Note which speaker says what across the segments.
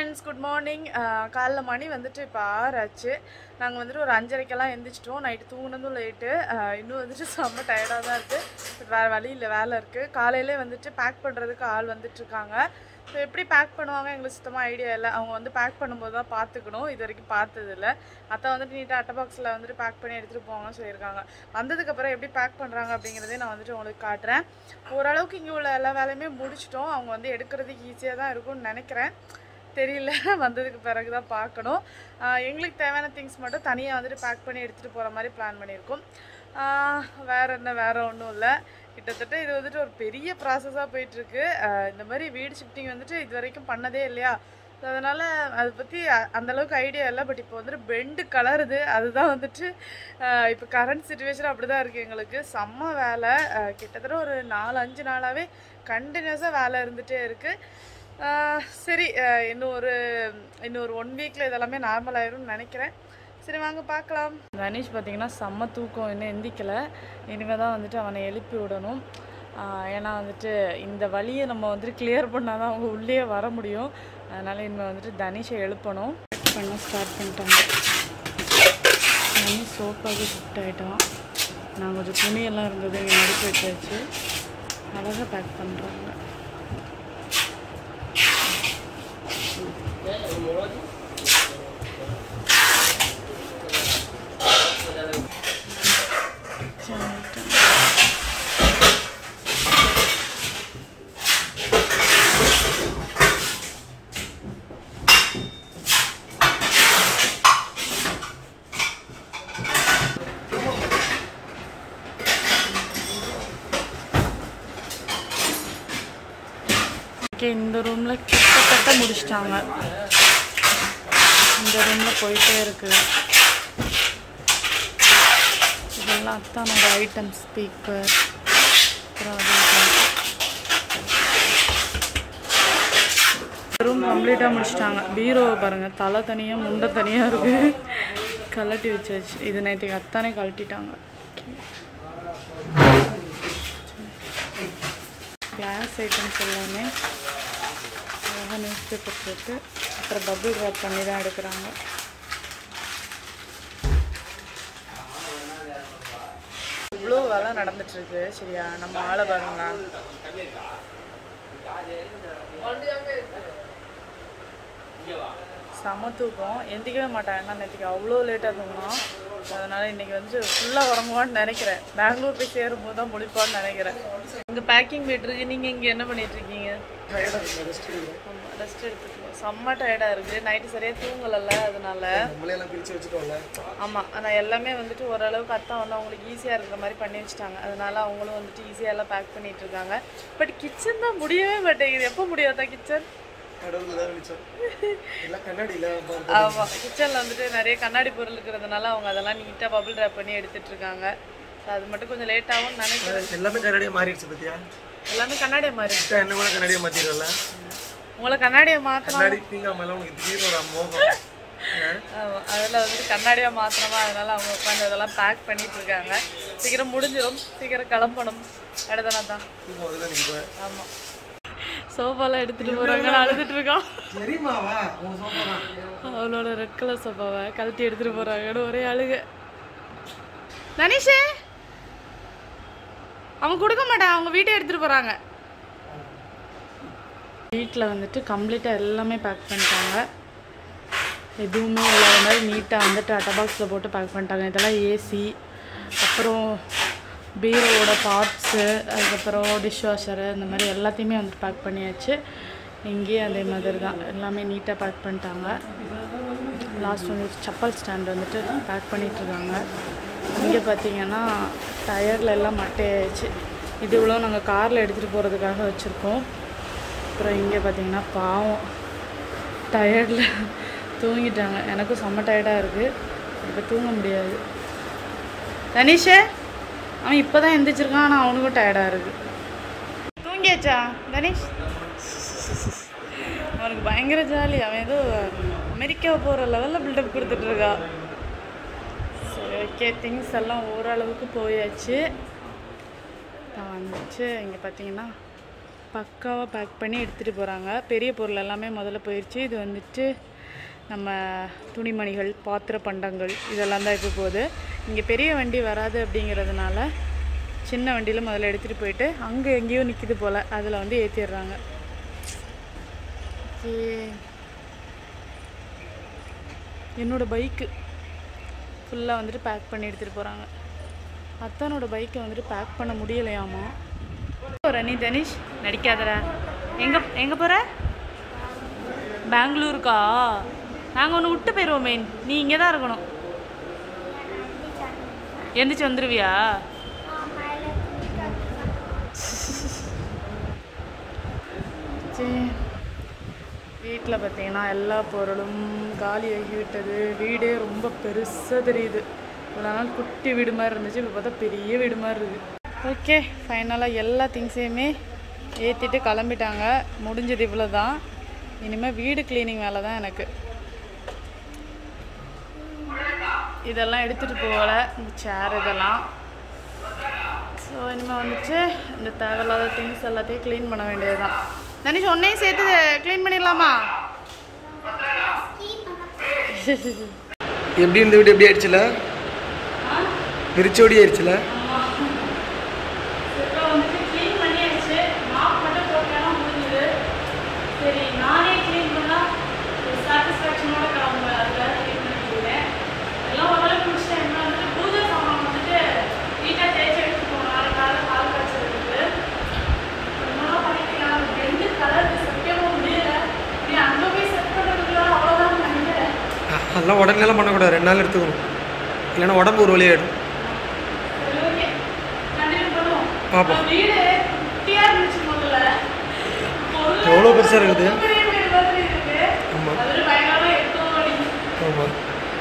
Speaker 1: Friends good morning காலைல மணி வந்துட்டு இப்போ ஆறாச்சு நாங்கள் வந்துட்டு ஒரு அஞ்சரைக்கெல்லாம் எந்திரிச்சிட்டோம் நைட்டு தூங்குனதும் லேட்டு இன்னும் வந்துட்டு செம்ம டயர்டாக தான் இருக்குது பட் வேறு வழி இல்லை வேலை இருக்குது காலையிலே வந்துட்டு பேக் பண்ணுறதுக்கு ஆள் வந்துட்டு இருக்காங்க ஸோ எப்படி பேக் பண்ணுவாங்க எங்களுக்கு சுத்தமாக ஐடியா இல்லை அவங்க வந்து பேக் பண்ணும்போது தான் பார்த்துக்கணும் இது வரைக்கும் பார்த்ததில்ல அத்தை வந்துட்டு நீட்டாக அட்டை பாக்ஸில் வந்துட்டு பேக் பண்ணி எடுத்துகிட்டு போவாங்கன்னு சொல்லியிருக்காங்க வந்ததுக்கப்புறம் எப்படி பேக் பண்ணுறாங்க அப்படிங்கிறதே நான் வந்துட்டு உங்களுக்கு காட்டுறேன் ஓரளவுக்கு இங்கே உள்ள எல்லா வேலையுமே முடிச்சிட்டோம் அவங்க வந்து எடுக்கிறதுக்கு ஈஸியாக தான் இருக்கும்னு நினைக்கிறேன் தெரியல வந்ததுக்கு பிறகு தான் பார்க்கணும் ஆஹ் எங்களுக்கு தேவையான திங்ஸ் மட்டும் தனியாக வந்துட்டு பேக் பண்ணி எடுத்துகிட்டு போகிற மாதிரி பிளான் பண்ணியிருக்கோம் ஆஹ் வேற என்ன வேற ஒன்றும் இல்லை கிட்டத்தட்ட இது வந்துட்டு ஒரு பெரிய ப்ராசஸாக போயிட்டுருக்கு இந்த மாதிரி வீடு ஷிஃப்டிங் வந்துட்டு இது வரைக்கும் பண்ணதே இல்லையா So அதனால அதை பற்றி அந்த அளவுக்கு ஐடியா இல்லை பட் இப்போ வந்துட்டு பெண்டு கலருது அதுதான் வந்துட்டு ஆஹ் இப்போ கரண்ட் சுச்சுவேஷன் அப்படி தான் இருக்குது எங்களுக்கு செம்ம வேலை ஆஹ் கிட்டத்தட்ட ஒரு நாலு அஞ்சு நாளாகவே கண்டினியூஸாக வேலை இருந்துகிட்டே இருக்குது சரி ஆஹ் இன்னும் ஒரு இன்னும் ஒரு ஒன் வீக்கில் இதெல்லாமே நார்மல் ஆயிரும்னு நினைக்கிறேன் சரி வாங்க பார்க்கலாம் தனீஷ் பார்த்தீங்கன்னா செம்ம தூக்கம் இன்னும் எந்திக்கல இனிமேல் தான் வந்துட்டு அவனை எழுப்பி விடணும் ஆஹ் ஏன்னா வந்துட்டு இந்த வழியை நம்ம வந்துட்டு கிளியர் பண்ணால் தான் அவங்க உள்ளே வர முடியும் அதனால் இனிமேல் வந்துட்டு தனீஷை எழுப்பணும் பண்ண ஸ்டார்ட் பண்ணிட்டாங்க தனி சோஃபாவுக்கு ஷிஃப்ட் ஆகிட்டான் நான் கொஞ்சம் துணியெல்லாம் இருந்தது இங்கே நடுப்பு வச்சாச்சு அழகாக பேக் பண்ணுறாங்க ஓகே இந்த ரூமில் கிட்டத்தட்ட முடிச்சிட்டாங்க இந்த ரூமில் போயிட்டே இருக்கு இதெல்லாம் அத்தானோட ஐட்டம் ஸ்பீக்கர் அப்புறம் ரூம் கம்ப்ளீட்டாக முடிச்சிட்டாங்க பீரோவை பாருங்கள் தலை தனியாக முண்டை தனியாக இருக்குது கழட்டி வச்சாச்சு இது நேற்றுக்கு அத்தானே கழட்டிட்டாங்க கிளாஸ் ஐட்டம்ஸ் எல்லாமே அழகாக நியூஸ் பேப்பர் போட்டு அப்புறம் பபிள் ட்ராப் பண்ணி தான் எடுக்கிறாங்க இவ்வளோ வேலை நடந்துட்டுருக்கு சரியா நம்ம ஆளை பாருங்களா செம தூக்கம் எந்திக்கவே மாட்டாங்க ஏன்னா நேற்றுக்கு அவ்வளோ லேட்டாக தூங்கினோம் அதனால் இன்றைக்கி வந்து ஃபுல்லாக உறங்குவான்னு நினைக்கிறேன் பெங்களூர் போய் சேரும்போது தான் முடிப்பான்னு நினைக்கிறேன் இங்கே பேக்கிங் போயிட்டுருக்கு நீங்கள் இங்கே என்ன பண்ணிகிட்ருக்கீங்க ரெஸ்ட் எடுத்துக்கணும் செம்ம டயர்டாக இருக்குது நைட்டு சரியாக தூங்கலைல்ல அதனால
Speaker 2: நம்மளையெல்லாம் பிரித்து வச்சுட்டோம்ல
Speaker 1: ஆமாம் ஆனால் எல்லாமே வந்துட்டு ஓரளவுக்கு அத்தா வந்து அவங்களுக்கு ஈஸியாக இருக்கிற மாதிரி பண்ணி வச்சுட்டாங்க அதனால அவங்களும் வந்துட்டு ஈஸியாக எல்லாம் பேக் பண்ணிட்டு இருக்காங்க பட் கிச்சன் தான் முடியவே மாட்டேங்குது எப்போ முடியாதா கிச்சன்
Speaker 2: கடவுள் தான் வெளிச்சம் எல்லாம் கண்ணாடியில்
Speaker 1: ஆமாம் கிச்சனில் வந்துட்டு நிறைய கண்ணாடி பொருள் இருக்கிறதுனால அவங்க அதெல்லாம் நீட்டாக பபிள் ட்ராப் பண்ணி எடுத்துட்டு இருக்காங்க ஸோ அது மட்டும் கொஞ்சம் லேட் ஆகும்னு நினைக்கிறேன்
Speaker 2: எல்லாமே கண்ணாடியாக மாறிடுச்சு பத்தியா
Speaker 1: எல்லாமே கண்ணாடியை மாறி
Speaker 2: என்ன கூட கண்ணாடியாக மாற்றிடல
Speaker 1: உங்களை கண்ணாடியை மாற்றணும்
Speaker 2: கண்ணாடி தீங்காமலாம் உனக்கு திடீர்னு ஒரு மோகம்
Speaker 1: ஆமாம் அதில் வந்துட்டு கண்ணாடியாக மாற்றணுமா அதனால அவங்க உட்காந்து அதெல்லாம் பேக் பண்ணிட்டு இருக்காங்க சீக்கிரம் முடிஞ்சிடும் சீக்கிரம் கிளம்பணும் இடதானே தான்
Speaker 2: தூக்கம் அதுதான் நினைப்பேன்
Speaker 1: ஆமாம் சோஃபாலாம் எடுத்துகிட்டு போகிறாங்க அழுதுட்டு இருக்கோம்
Speaker 2: சரிம்மாவா உங்க சோஃபா தான்
Speaker 1: அவளோட ரெட் கலர் சோஃபாவை கழட்டி எடுத்துகிட்டு போகிறாங்கன்னு ஒரே அழுக தனிஷே அவன் கொடுக்க மாட்டான் அவங்க வீட்டை எடுத்துகிட்டு போகிறாங்க வீட்டில் வந்துட்டு கம்ப்ளீட்டாக எல்லாமே பேக் பண்ணிட்டாங்க எதுவுமே இல்லாத மாதிரி நீட்டாக வந்துட்டு அட்டை பாக்ஸில் போட்டு பேக் பண்ணிட்டாங்க இதெல்லாம் ஏசி அப்புறம் பீரோவோட பார்ட்ஸு அதுக்கப்புறம் டிஷ் வாஷரு இந்த மாதிரி எல்லாத்தையுமே வந்துட்டு பேக் பண்ணியாச்சு இங்கேயும் அதே மாதிரி தான் எல்லாமே நீட்டாக பேக் பண்ணிட்டாங்க லாஸ்ட் வந்து செப்பல் ஸ்டாண்ட் வந்துட்டு பேக் பண்ணிகிட்ருக்காங்க இங்கே பார்த்தீங்கன்னா டயரில் எல்லாம் மட்டையாயிடுச்சு இது இவ்வளோ நாங்கள் காரில் எடுத்துகிட்டு போகிறதுக்காக வச்சுருக்கோம் அப்புறம் இங்கே பார்த்தீங்கன்னா பாவம் டயர்டில் தூங்கிட்டாங்க எனக்கும் செம்ம டயர்டாக இருக்குது இப்போ தூங்க முடியாது தனிஷே அவன் இப்போ தான் எந்திரிச்சிருக்கான் ஆனால் அவனுக்கும் டயர்டாக இருக்குது தூங்கியாச்சா தனிஷ் அவனுக்கு பயங்கர ஜாலி அவன் ஏதோ அமெரிக்கா போகிற லெவலில் பில்டப் கொடுத்துட்ருக்கா சரி ஓகே திங்ஸ் எல்லாம் ஓரளவுக்கு போயாச்சு நான் வந்துச்சு இங்கே பார்த்தீங்கன்னா பக்காவாக பேக் பண்ணி எடுத்துகிட்டு போகிறாங்க பெரிய பொருள் எல்லாமே முதல்ல போயிடுச்சு இது வந்துட்டு நம்ம துணிமணிகள் பாத்திர பண்டங்கள் இதெல்லாம் தான் இப்போ போகுது இங்கே பெரிய வண்டி வராது அப்படிங்கிறதுனால சின்ன வண்டியில் முதல்ல எடுத்துகிட்டு போயிட்டு அங்கே எங்கேயோ நிற்கிது போல் அதில் வந்து ஏற்றிடுறாங்க ஓகே என்னோட பைக்கு ஃபுல்லாக வந்துட்டு பேக் பண்ணி எடுத்துகிட்டு போகிறாங்க அத்தானோட பைக்கை வந்துட்டு பேக் பண்ண முடியலையாமா போகிற நீ தனிஷ் நடிக்காதடா எங்கே எங்கே போகிற பெங்களூருக்கா நாங்கள் ஒன்று விட்டு போயிடுவோம் மெயின் நீ இங்கே தான் இருக்கணும் எந்திரிச்சு வந்துருவியா சரி வீட்டில் பார்த்தீங்கன்னா எல்லா பொருளும் காலியாகி விட்டது வீடே ரொம்ப பெருசாக தெரியுது இவ்வளோ நாள் குட்டி வீடு மாதிரி இருந்துச்சு இப்போ பார்த்தா பெரிய வீடு மாதிரி இருக்குது ஓகே ஃபைனலாக எல்லா திங்ஸையுமே ஏற்றிட்டு கிளம்பிட்டாங்க முடிஞ்சது இவ்வளோ தான் இனிமேல் வீடு க்ளீனிங் வேலை தான் எனக்கு இதெல்லாம் எடுத்துகிட்டு போகல இந்த சேர் இதெல்லாம் ஸோ இனிமேல் வந்துட்டு இந்த தேவையில்லாத திங்ஸ் எல்லாத்தையும் க்ளீன் பண்ண வேண்டியது தான் தனிஷ் ஒன்னையும் சேர்த்து க்ளீன் பண்ணிடலாமா
Speaker 2: எப்படி இந்த வீடு எப்படி ஆயிடுச்சுல விரிச்சோடி ஆயிடுச்சுல
Speaker 1: இப்போ வந்துட்டு க்ளீன் பண்ணியாச்சு மாப் மட்டும் போட்டேன்னா முடிஞ்சுது சரி நானே க்ளீன் பண்ணால் ஒரு சாட்டிஸ்ஃபேக்ஷனோட கிளம்புவேன் அதுக்காக க்ளீன் பண்ணிக்கிறேன் எல்லாம் ஓரளவுக்கு முடிச்சிட்டேன் இன்னும் வந்துட்டு பூஜை சாமான் வந்துட்டு நீட்டாக தேய்ச்சி எடுத்துட்டு போகணும் நாளைக்கு காலையில் பால் காய்ச்சலுக்கு என்னெல்லாம் பண்ணிக்கலாம் ரெண்டு கலர் சத்தியமாக முடியல நீ அங்கே போய் செட் பண்ணுறதுக்குள்ள அவ்வளோதான் நினைக்கிறேன்
Speaker 2: அதெல்லாம் உடனேலாம் பண்ணக்கூடாது ரெண்டு நாள் எடுத்துக்கணும் இல்லைன்னா உடம்பு ஒரு வழியாயிடும்
Speaker 1: சரி ஓகே கண்டினியூ பண்ணுவோம்
Speaker 2: பார்ப்போம்.
Speaker 1: நம்ம வீடு குட்டியா இருந்துச்சு முதல்ல பொருள்
Speaker 2: எவ்வளோ பெருசாக இருக்குது
Speaker 1: பெரிய வீடு மாதிரி இருக்கு
Speaker 2: ஆமாம்
Speaker 1: அது பயங்கரமா எடுத்தோம் அப்படின்னு
Speaker 2: ஆமாம்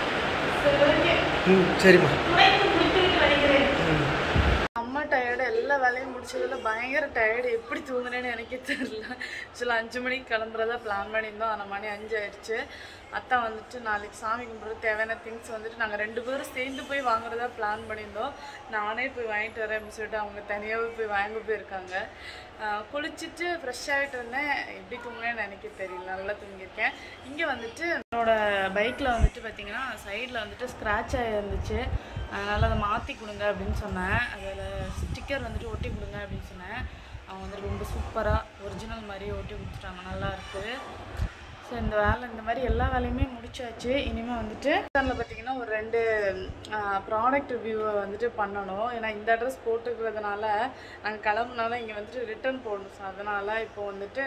Speaker 1: சரி ஓகே
Speaker 2: ம் சரிம்மா
Speaker 1: துடைத்து முடித்துவிட்டு வருகிறேன்
Speaker 2: ம்
Speaker 1: அம்மா டயர்டு எல்லா வேலையும் முடிச்சதுல பயங்கர டயர்டு எப்படி தூங்குனேன்னு எனக்கே தெரியல ஆக்சுவலாக அஞ்சு மணிக்கு கிளம்புறதா பிளான் பண்ணியிருந்தோம் ஆனால் மணி அஞ்சு ஆயிடுச்சு அத்தா வந்துட்டு நாளைக்கு சாமி கும்பிட்றது தேவையான திங்ஸ் வந்துட்டு நாங்கள் ரெண்டு பேரும் சேர்ந்து போய் வாங்குறதா பிளான் பண்ணியிருந்தோம் நானே போய் வாங்கிட்டு வரேன் அப்படின்னு சொல்லிட்டு அவங்க தனியாகவே போய் வாங்க போயிருக்காங்க ஆஹ் குளிச்சுட்டு ஃப்ரெஷ் ஆகிட்டு இருந்தேன் எப்படி தூங்கினேன்னு எனக்கு தெரியல நல்லா தூங்கியிருக்கேன் இங்கே வந்துட்டு என்னோட பைக்கில் வந்துட்டு பார்த்தீங்கன்னா சைடில் வந்துட்டு ஸ்க்ராட்ச் ஆகிருந்துச்சு அதனால் அதை மாற்றி கொடுங்க அப்படின்னு சொன்னேன் அதில் ஸ்டிக்கர் வந்துட்டு ஒட்டி கொடுங்க அப்படின்னு சொன்னேன் அவங்க வந்துட்டு ரொம்ப சூப்பராக ஒரிஜினல் மாதிரியே ஒட்டி கொடுத்துட்டாங்க நல்லா இருக்குது ஸோ இந்த வேலை இந்த மாதிரி எல்லா வேலையுமே முடிச்சாச்சு இனிமேல் வந்துட்டு சேனலில் பார்த்தீங்கன்னா ஒரு ரெண்டு ப்ராடக்ட் ரிவ்யூவை வந்துட்டு பண்ணணும் ஏன்னா இந்த அட்ரஸ் போட்டுக்கிறதுனால நாங்கள் கிளம்புனால இங்கே வந்துட்டு ரிட்டர்ன் போடணும் ஸோ அதனால் இப்போ வந்துட்டு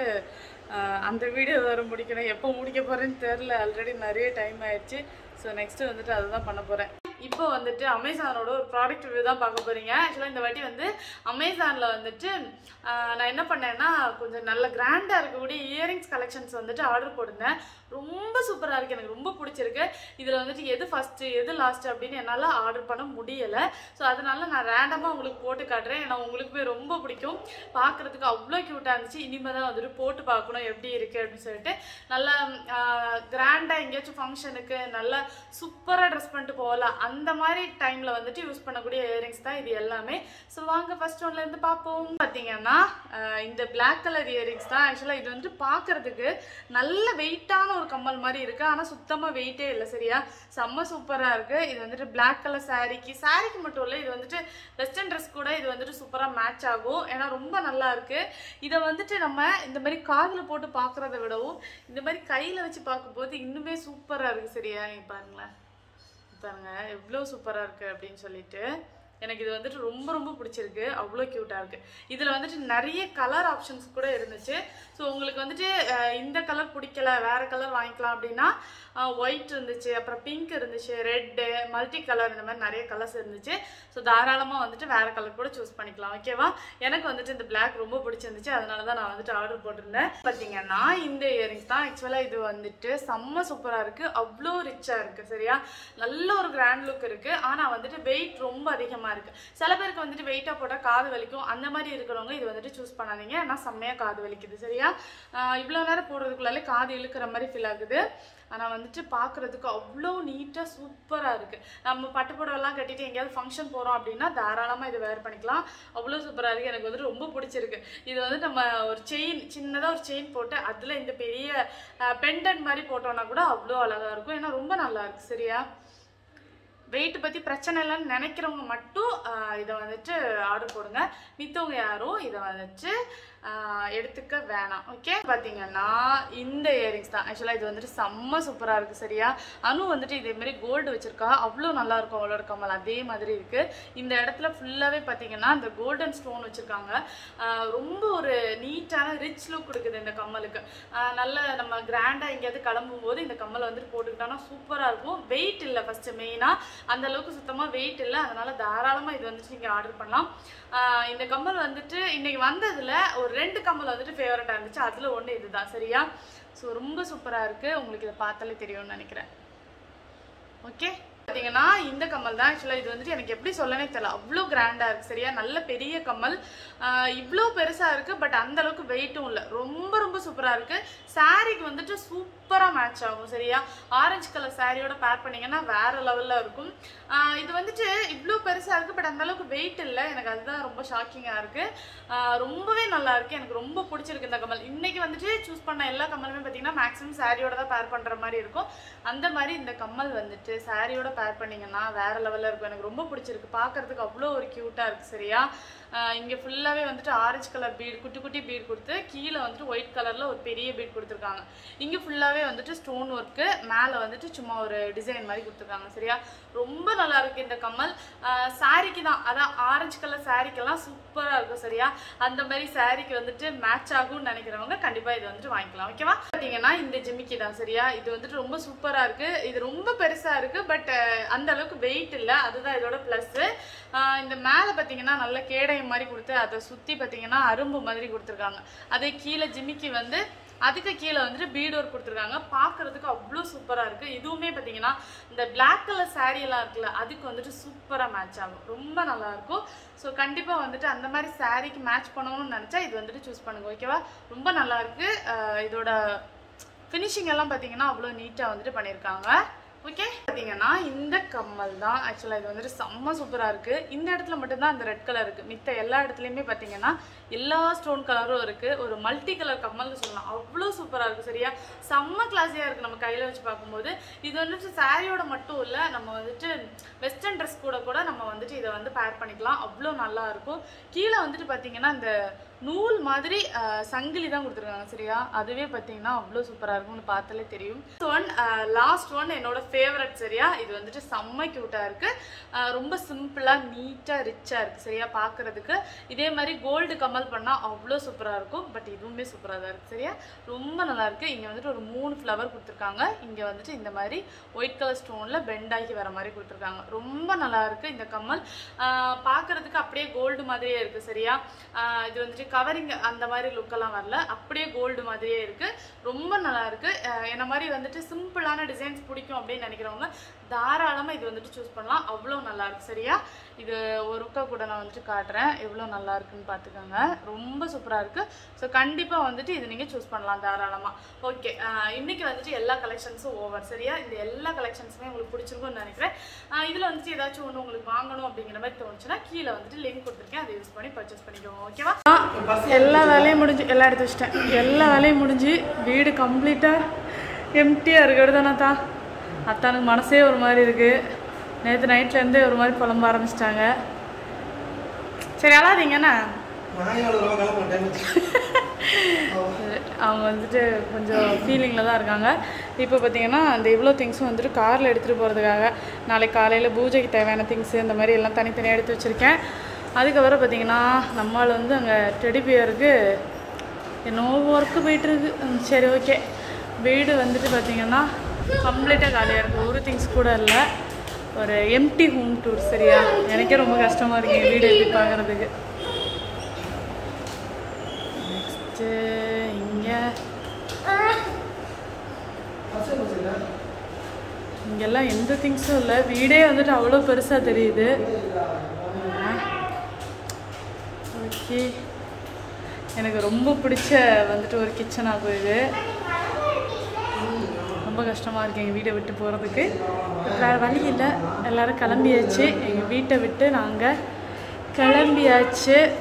Speaker 1: ஆஹ் அந்த வீடியோ வர முடிக்கணும் எப்போ முடிக்க போகிறேன்னு தெரில ஆல்ரெடி நிறைய டைம் ஆயிடுச்சு ஸோ நெக்ஸ்ட்டு வந்துட்டு அதை தான் பண்ண போகிறேன் இப்போ வந்துட்டு அமேசானோட ஒரு ப்ராடக்ட் ரிவ்யூ தான் பார்க்க போகிறீங்க ஆக்சுவலாக இந்த வாட்டி வந்து அமேசானில் வந்துட்டு ஆஹ் நான் என்ன பண்ணேன்னா கொஞ்சம் நல்ல கிராண்டாக இருக்கக்கூடிய இயரிங்ஸ் கலெக்ஷன்ஸ் வந்துட்டு ஆர்டர் போட்டிருந்தேன் ரொம்ப சூப்பராக இருக்குது எனக்கு ரொம்ப பிடிச்சிருக்கு இதில் வந்துட்டு எது ஃபஸ்ட்டு எது லாஸ்ட்டு அப்படின்னு என்னால் ஆர்டர் பண்ண முடியலை ஸோ அதனால நான் ரேண்டமாக உங்களுக்கு போட்டு காட்டுறேன் ஏன்னா உங்களுக்கு போய் ரொம்ப பிடிக்கும் பார்க்குறதுக்கு அவ்வளோ க்யூட்டாக இருந்துச்சு இனிமேல் தான் வந்துட்டு போட்டு பார்க்கணும் எப்படி இருக்குது அப்படின்னு சொல்லிட்டு நல்லா கிராண்டாக எங்கேயாச்சும் ஃபங்க்ஷனுக்கு நல்லா சூப்பராக ட்ரெஸ் பண்ணிட்டு போகலாம் அந்த மாதிரி டைமில் வந்துட்டு யூஸ் பண்ணக்கூடிய இயரிங்ஸ் தான் இது எல்லாமே ஸோ வாங்க ஃபர்ஸ்ட் ஒன்லேருந்து பார்ப்போம் பார்த்தீங்கன்னா ஆஹ் இந்த பிளாக் கலர் இயரிங்ஸ் தான் ஆக்சுவலாக இது வந்துட்டு பார்க்குறதுக்கு நல்ல வெயிட்டான ஒரு கம்மல் மாதிரி இருக்குது ஆனால் சுத்தமாக வெயிட்டே இல்லை சரியா செம்ம சூப்பராக இருக்குது இது வந்துட்டு பிளாக் கலர் சாரீக்கு சாரீக்கு மட்டும் இல்லை இது வந்துட்டு வெஸ்டர்ன் ட்ரெஸ் கூட இது வந்துட்டு சூப்பராக மேட்ச் ஆகும் ஏன்னா ரொம்ப நல்லா இருக்குது இதை வந்துட்டு நம்ம இந்த மாதிரி காதில் போட்டு பார்க்குறத விடவும் இந்த மாதிரி கையில் வச்சு பார்க்கும்போது இன்னுமே சூப்பராக இருக்குது சரியா நீங்க பாருங்களேன் பாருங்க எவ்வளோ சூப்பராக இருக்குது அப்படின்னு சொல்லிட்டு எனக்கு இது வந்துட்டு ரொம்ப ரொம்ப பிடிச்சிருக்கு அவ்வளோ க்யூட்டாக இருக்குது இதில் வந்துட்டு நிறைய கலர் ஆப்ஷன்ஸ் கூட இருந்துச்சு ஸோ உங்களுக்கு வந்துட்டு அஹ், இந்த கலர் பிடிக்கல வேறு கலர் வாங்கிக்கலாம் அப்படின்னா ஒயிட் இருந்துச்சு அப்புறம் பிங்க் இருந்துச்சு ரெட்டு மல்டி கலர் இந்த மாதிரி நிறைய கலர்ஸ் இருந்துச்சு ஸோ தாராளமாக வந்துட்டு வேறு கலர் கூட சூஸ் பண்ணிக்கலாம் ஓகேவா எனக்கு வந்துட்டு இந்த Black ரொம்ப பிடிச்சிருந்துச்சு அதனால தான் நான் வந்துட்டு ஆர்டர் போட்டிருந்தேன் பார்த்தீங்கன்னா இந்த இயரிங்ஸ் தான் ஆக்சுவலாக இது வந்துட்டு செம்ம சூப்பராக இருக்குது அவ்வளோ ரிச்சாக இருக்குது சரியா நல்ல ஒரு கிராண்ட் லுக் இருக்குது ஆனால் வந்துட்டு வெயிட் ரொம்ப அதிகமாக அதிகமாக இருக்குது சில பேருக்கு வந்துட்டு வெயிட்டாக போட்டால் காது வலிக்கும் அந்த மாதிரி இருக்கிறவங்க இது வந்துட்டு சூஸ் பண்ணாதீங்க ஏன்னா செம்மையாக காது வலிக்குது சரியா இவ்வளோ நேரம் போடுறதுக்குள்ளாலே காது இழுக்கிற மாதிரி ஃபீல் ஆகுது ஆனால் வந்துட்டு பார்க்குறதுக்கு அவ்வளோ நீட்டாக சூப்பராக இருக்குது நம்ம பட்டு புடவைலாம் கட்டிட்டு எங்கேயாவது ஃபங்க்ஷன் போகிறோம் அப்படின்னா தாராளமாக இது வேர் பண்ணிக்கலாம் அவ்வளோ சூப்பராக இருக்குது எனக்கு வந்துட்டு ரொம்ப பிடிச்சிருக்கு இது வந்து நம்ம ஒரு செயின் சின்னதாக ஒரு செயின் போட்டு அதில் இந்த பெரிய பெண்டன்ட் மாதிரி போட்டோம்னா கூட அவ்வளோ அழகாக இருக்கும் ஏன்னா ரொம்ப நல்லா இருக்கு சரியா வெயிட் பற்றி பிரச்சனை இல்லைன்னு நினைக்கிறவங்க மட்டும் ஆஹ், இதை வந்துட்டு ஆர்டர் போடுங்க மித்தவங்க யாரும் இதை வந்துட்டு ஆஹ், எடுத்துக்க வேணாம் ஓகே பார்த்தீங்கன்னா இந்த இயரிங்ஸ் தான் ஆக்சுவலாக இது வந்துட்டு செம்ம சூப்பராக இருக்குது சரியா அனு வந்துட்டு இதே மாதிரி கோல்டு வச்சிருக்கா அவ்வளோ நல்லா இருக்கும் அவளோட கம்மல் அதே மாதிரி இருக்குது இந்த இடத்துல ஃபுல்லாகவே பார்த்தீங்கன்னா இந்த கோல்டன் ஸ்டோன் வச்சுருக்காங்க ரொம்ப ஒரு நீட்டான ரிச் லுக் கொடுக்குது இந்த கம்மலுக்கு ஆஹ், நல்ல நம்ம கிராண்டாக எங்கேயாவது கிளம்பும் போது இந்த கம்மல் வந்துட்டு போட்டுக்கிட்டோம்னா சூப்பராக இருக்கும் வெயிட் இல்லை ஃபஸ்ட்டு மெயினாக அந்த அளவுக்கு சுத்தமாக வெயிட் இல்லை அதனால தாராளமாக இது வந்துட்டு நீங்கள் ஆர்டர் பண்ணலாம் ஆஹ் இந்த கம்மல் வந்துட்டு இன்னைக்கு வந்ததில் ஒரு ரெண்டு கம்மல் வந்துட்டு ஃபேவரட்டாக இருந்துச்சு அதில் ஒன்று இதுதான் சரியா ஸோ ரொம்ப சூப்பராக இருக்குது உங்களுக்கு இதை பார்த்தாலே தெரியும்னு நினைக்கிறேன் ஓகே பார்த்தீங்கன்னா இந்த கம்மல் தான் ஆக்சுவலாக இது வந்துட்டு எனக்கு எப்படி சொல்லனே தெரியல அவ்வளோ கிராண்டாக இருக்குது சரியா நல்ல பெரிய கம்மல் ஆஹ் இவ்வளோ பெருசாக இருக்குது பட் அந்த அளவுக்கு வெயிட்டும் இல்லை ரொம்ப ரொம்ப சூப்பராக இருக்குது சாரீக்கு வந்துட்டு சூப்பராக மேட்ச் ஆகும் சரியா ஆரஞ்சு கலர் சாரியோட பேர் பண்ணீங்கன்னா வேற லெவலில் இருக்கும் ஆஹ் இது வந்துட்டு இவ்வளோ பெருசாக இருக்குது பட் அந்த அளவுக்கு வெயிட் இல்லை எனக்கு அதுதான் ரொம்ப ஷாக்கிங்காக இருக்குது ரொம்பவே நல்லா இருக்கு எனக்கு ரொம்ப பிடிச்சிருக்கு இந்த கம்மல் இன்னைக்கு வந்துட்டு சூஸ் பண்ண எல்லா கம்மலுமே பார்த்தீங்கன்னா மேக்ஸிமம் சாரியோட தான் பேர் பண்ணுற மாதிரி இருக்கும் அந்த மாதிரி இந்த கம்மல் வந்துட்டு சாரியோட பேர் பண்ணீங்கன்னா வேற லெவலில் இருக்கும் எனக்கு ரொம்ப பிடிச்சிருக்கு பார்க்கறதுக்கு அவ்வளோ ஒரு க்யூட்டாக இருக்குது சரியா ஆஹ் இங்க ஃபுல்லாகவே வந்துட்டு ஆரஞ்சு கலர் பீட் குட்டி குட்டி பீட் கொடுத்து கீழே வந்துட்டு ஒயிட் கலரில் ஒரு பெரிய பீட் கொடுத்துருக்காங்க இங்கே ஃபுல்லாகவே வந்துட்டு ஸ்டோன் ஒர்க்கு மேலே வந்துட்டு சும்மா ஒரு டிசைன் மாதிரி கொடுத்துருக்காங்க சரியா ரொம்ப நல்லா இருக்கு இந்த கம்மல் சாரிக்கு தான் அதான் ஆரஞ்சு கலர் சாரிக்கெல்லாம் சூப்பராக இருக்கும் சரியா அந்த மாதிரி சாரிக்கு வந்துட்டு மேட்ச் ஆகும்னு நினைக்கிறவங்க கண்டிப்பாக இது வந்துட்டு வாங்கிக்கலாம் ஓகேவா பார்த்தீங்கன்னா இந்த ஜிமிக்கி தான் சரியா இது வந்துட்டு ரொம்ப சூப்பராக இருக்கு இது ரொம்ப பெருசாக இருக்கு பட் அந்த அளவுக்கு வெயிட் இல்லை அதுதான் இதோட ப்ளஸ்ஸு இந்த மேலே பார்த்தீங்கன்னா நல்ல கேடயம் மாதிரி கொடுத்து அதை சுற்றி பார்த்தீங்கன்னா அரும்பு மாதிரி கொடுத்துருக்காங்க அதே கீழே ஜிமிக்கி வந்து அதுக்கு கீழே வந்துட்டு பீட் ஒர்க் கொடுத்துருக்காங்க பார்க்கறதுக்கு அவ்வளோ சூப்பராக இருக்குது இதுவுமே பார்த்தீங்கன்னா இந்த பிளாக் கலர் saree எல்லாம் இருக்குல்ல அதுக்கு வந்துட்டு சூப்பராக மேட்ச் ஆகும் ரொம்ப நல்லா இருக்கும் ஸோ கண்டிப்பாக வந்துட்டு அந்த மாதிரி சாரீக்கு மேட்ச் பண்ணணும்னு நினச்சா இது வந்துட்டு சூஸ் பண்ணுங்க ஓகேவா ரொம்ப நல்லா இருக்கு அஹ் இதோட ஃபினிஷிங் எல்லாம் பார்த்தீங்கன்னா அவ்வளோ நீட்டாக வந்துட்டு பண்ணியிருக்காங்க ஓகே பார்த்தீங்கன்னா இந்த கம்மல் தான் ஆக்சுவலாக இது வந்துட்டு செம்ம சூப்பராக இருக்குது இந்த இடத்துல மட்டும்தான் அந்த ரெட் கலர் இருக்குது மித்த எல்லா இடத்துலையுமே பார்த்தீங்கன்னா எல்லா ஸ்டோன் கலரும் இருக்குது ஒரு மல்டி கலர் கம்மல்னு சொல்லலாம் அவ்வளோ சூப்பராக இருக்குது சரியா செம்ம கிளாஸியாக இருக்குது நம்ம கையில் வச்சு பார்க்கும்போது இது வந்துட்டு சாரியோட மட்டும் இல்லை நம்ம வந்துட்டு வெஸ்டர்ன் ட்ரெஸ் கூட கூட நம்ம வந்துட்டு இதை வந்து பேர் பண்ணிக்கலாம் அவ்வளோ நல்லா இருக்கும் கீழே வந்துட்டு பார்த்தீங்கன்னா இந்த நூல் மாதிரி அஹ், சங்கிலி தான் கொடுத்துருக்காங்க சரியா அதுவே பார்த்தீங்கன்னா அவ்வளோ சூப்பராக இருக்கும்னு பார்த்தாலே தெரியும் ஒன் லாஸ்ட் ஒன் என்னோட ஃபேவரட் சரியா இது வந்துட்டு செம்ம க்யூட்டாக இருக்குது ரொம்ப சிம்பிளாக நீட்டாக ரிச்சாக இருக்குது சரியா பார்க்குறதுக்கு இதே மாதிரி கோல்டு கமல் பண்ணால் அவ்வளோ சூப்பராக இருக்கும் பட் இதுவுமே சூப்பராக தான் இருக்குது சரியா ரொம்ப நல்லா இருக்குது இங்கே வந்துட்டு ஒரு மூணு ஃப்ளவர் கொடுத்துருக்காங்க இங்கே வந்துட்டு இந்த மாதிரி ஒயிட் கலர் ஸ்டோனில் பெண்ட் ஆகி வர மாதிரி கொடுத்துருக்காங்க ரொம்ப நல்லா இருக்குது இந்த கம்மல் ஆஹ் பார்க்கறதுக்கு அப்படியே கோல்டு மாதிரியே இருக்குது சரியா ஆஹ் இது வந்துட்டு கவரிங் அந்த மாதிரி லுக்கெல்லாம் வரல அப்படியே கோல்டு மாதிரியே இருக்குது ரொம்ப நல்லா இருக்குது ஆஹ் என்ன மாதிரி வந்துட்டு சிம்பிளான டிசைன்ஸ் பிடிக்கும் அப்படின்னு நினைக்கிறவங்க தாராளமாக இது வந்துட்டு சூஸ் பண்ணலாம் அவ்வளோ நல்லா இருக்கு சரியா இது ஒரு ருக்கா கூட நான் வந்துட்டு காட்டுறேன் எவ்வளோ நல்லா இருக்குன்னு பார்த்துக்கோங்க ரொம்ப சூப்பராக இருக்குது ஸோ கண்டிப்பாக வந்துட்டு இது நீங்கள் சூஸ் பண்ணலாம் தாராளமாக ஓகே இன்னைக்கு வந்துட்டு எல்லா கலெக்ஷன்ஸும் ஓவர் சரியா இந்த எல்லா கலெக்ஷன்ஸுமே உங்களுக்கு பிடிச்சிருக்கும்னு நினைக்கிறேன் இதில் வந்துட்டு ஏதாச்சும் ஒன்று உங்களுக்கு வாங்கணும் அப்படிங்கிற மாதிரி தோணுச்சுன்னா கீழே வந்துட்டு லிங்க் கொடுத்துருக்கேன் அதை யூஸ் பண்ணி பர்ச்சேஸ் பண்ணிக்கோங்க ஓகேவா எல்லா வேலையும் முடிஞ்சு எல்லாம் எடுத்து வச்சிட்டேன் எல்லா வேலையும் முடிஞ்சு வீடு கம்ப்ளீட்டாக எம்டியாக இருக்கிறது தானே அத்தானுக்கு மனசே ஒரு மாதிரி இருக்குது நேற்று நைட்லேருந்தே ஒரு மாதிரி புலம்ப ஆரம்பிச்சிட்டாங்க சரி அழாதீங்கண்ணா
Speaker 2: நான் எவ்வளோ ரூபா கிளம்ப மாட்டேன்
Speaker 1: அவங்க வந்துட்டு கொஞ்சம் ஃபீலிங்கில் தான் இருக்காங்க இப்போ பார்த்தீங்கன்னா அந்த இவ்வளோ திங்ஸும் வந்துட்டு காரில் எடுத்துகிட்டு போகிறதுக்காக நாளைக்கு காலையில் பூஜைக்கு தேவையான திங்ஸு இந்த மாதிரி எல்லாம் தனித்தனியாக எடுத்து வச்சுருக்கேன் அதுக்கப்புறம் பார்த்தீங்கன்னா நம்மால் வந்து அங்கே டெடி பியருக்கு என்னவோ ஒர்க்கு போயிட்டுருக்கு ம், சரி ஓகே வீடு வந்துட்டு பார்த்தீங்கன்னா கம்ப்ளீட்டாக காலியாக இருக்குது ஒரு திங்ஸ் கூட இல்லை ஒரு எம்டி ஹோம் டூர் சரியா எனக்கே ரொம்ப கஷ்டமாக இருக்கு என் வீடு எப்படி பார்க்குறதுக்கு நெக்ஸ்ட்டு இங்கே இங்கெல்லாம் எந்த திங்ஸும் இல்லை வீடே வந்துட்டு அவ்வளோ பெருசாக தெரியுது இன்னைக்கு எனக்கு ரொம்ப பிடிச்ச வந்துட்டு ஒரு கிச்சன் ஆகும் இது ரொம்ப கஷ்டமாக இருக்குது எங்கள் வீட்டை விட்டு போகிறதுக்கு வேறு வழி இல்லை எல்லோரும் கிளம்பியாச்சு எங்கள் வீட்டை விட்டு நாங்கள் கிளம்பியாச்சு